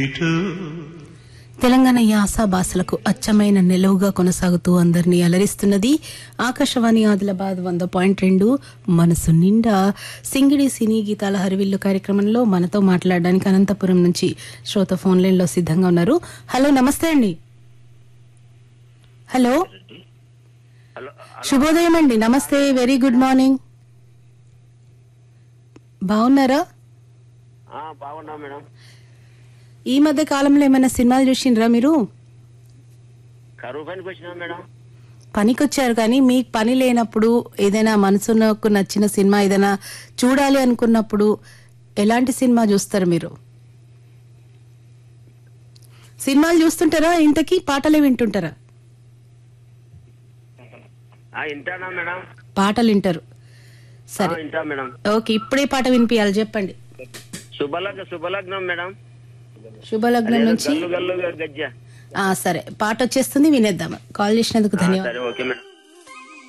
తెలంగాణ యాస భాషలకు అచ్చమైన నిలువుగా కొనసాగుతూ అందరినీ అలరిస్తున్నది ఆకాశవాణి ఆదిలాబాద్ వంద పాయింట్ రెండు మనసు నిండా సింగిడి సినీ గీతాల హరివిల్లు కార్యక్రమంలో మనతో మాట్లాడడానికి అనంతపురం నుంచి శ్రోత ఫోన్ లైన్ లో సిద్ధంగా ఉన్నారు హలో నమస్తే అండి హలో హలో శుభోదయం అండి నమస్తే వెరీ గుడ్ మార్నింగ్ బాగున్నారా ఆ, బాగున్నా మేడం ఈ మధ్య కాలంలో ఏమైనా సినిమాలు చూసిండ్రా మీరు కరువు పనికి వచ్చినా మేడం పనికొచ్చారు కానీ మీకు పని లేనప్పుడు ఏదైనా మనసుకు నచ్చిన సినిమా ఏదైనా చూడాలి అనుకున్నప్పుడు ఎలాంటి సినిమా చూస్తారు మీరు సినిమాలు చూస్తుంటారా ఇంతకీ పాటలే వింటుంటారా ఆ, వింటానా మేడం పాటలు వింటారు ఆ, సరే వింటా మేడం ఓకే ఇప్పుడే పాట వినిపించాలి చెప్పండి శుభలగ్న శుభలగ్నం మేడం శుభలగ్నం అదేదో నుంచి గల్లు గల్లు గజ్జ ఆ సరే పాట వచ్చేస్తుంది వినేద్దాం కాల్ చేసినందుకు ఆ, ధన్యవాదాలు సరే ఓకే మేడం